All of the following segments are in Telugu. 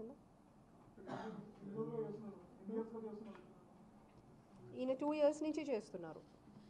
కింద ఈయన టూ ఇయర్స్ నుంచి చేస్తున్నారు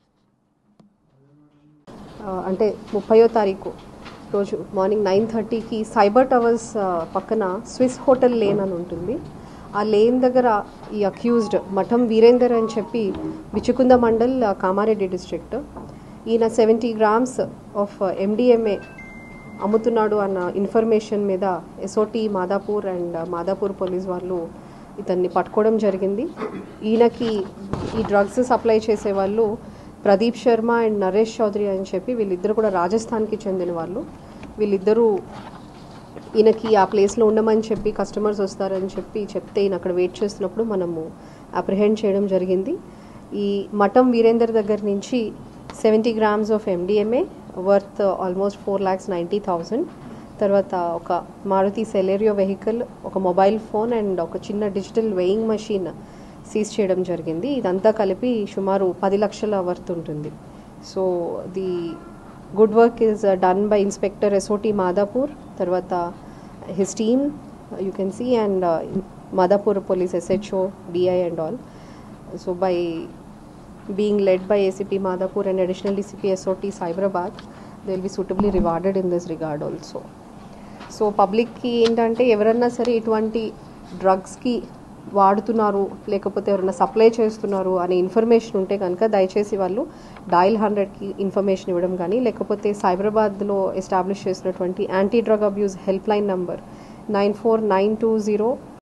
ఆ, అంటే ముప్పయో తారీఖు రోజు మార్నింగ్ నైన్ థర్టీకి సైబర్ టవర్స్ ఆ, పక్కన స్విస్ హోటల్ లేన్ అని ఉంటుంది ఆ లేన్ దగ్గర ఈ అక్యూజ్డ్ మఠం వీరేందర్ అని చెప్పి బిచుకుంద మండల్ ఆ, కామారెడ్డి డిస్ట్రిక్ట్ ఈయన సెవెంటీ గ్రామ్స్ ఆఫ్ ఎండిఎంఏ అమ్ముతున్నాడు అన్న ఇన్ఫర్మేషన్ మీద SOT Madhapur and Madhapur police వాళ్ళు ఇతన్ని పట్టుకోవడం జరిగింది ఈయనకి ఈ డ్రగ్స్ సప్లై చేసే వాళ్ళు ప్రదీప్ శర్మ అండ్ నరేష్ చౌదరి అని చెప్పి వీళ్ళిద్దరు కూడా రాజస్థాన్కి చెందిన వాళ్ళు వీళ్ళిద్దరూ ఈయనకి ఆ ప్లేస్లో ఉండమని చెప్పి కస్టమర్స్ వస్తారని చెప్పి చెప్తే ఈయన అక్కడ వెయిట్ చేస్తున్నప్పుడు మనము అప్రిహెండ్ చేయడం జరిగింది ఈ మఠం వీరేందర్ దగ్గర నుంచి seventy grams of MDMA worth almost four lakhs ninety thousand తర్వాత ఒక మారుతి సెలేరియో వెహికల్ ఒక మొబైల్ ఫోన్ అండ్ ఒక చిన్న డిజిటల్ వెయింగ్ మషిన్ సీజ్ చేయడం జరిగింది ఇదంతా కలిపి సుమారు పది లక్షల వర్త్ ఉంటుంది so the good work is done by inspector SOT Madhapur తర్వాత his team you can see and Madhapur police SHO DI and all so by being led by ACP Madhapur and additional DCP SOT Cyberabad they will be suitably rewarded in this regard also so పబ్లిక్కి ఏంటంటే ఎవరన్నా సరే ఇటువంటి డ్రగ్స్కి వాడుతున్నారు లేకపోతే ఎవరైనా సప్లై చేస్తున్నారు అనే ఇన్ఫర్మేషన్ ఉంటే కనుక దయచేసి వాళ్ళు డయల్ హండ్రెడ్కి ఇన్ఫర్మేషన్ ఇవ్వడం కానీ లేకపోతే సైబరాబాద్లో ఎస్టాబ్లిష్ చేసినటువంటి anti drug abuse help line number nine four nine two zero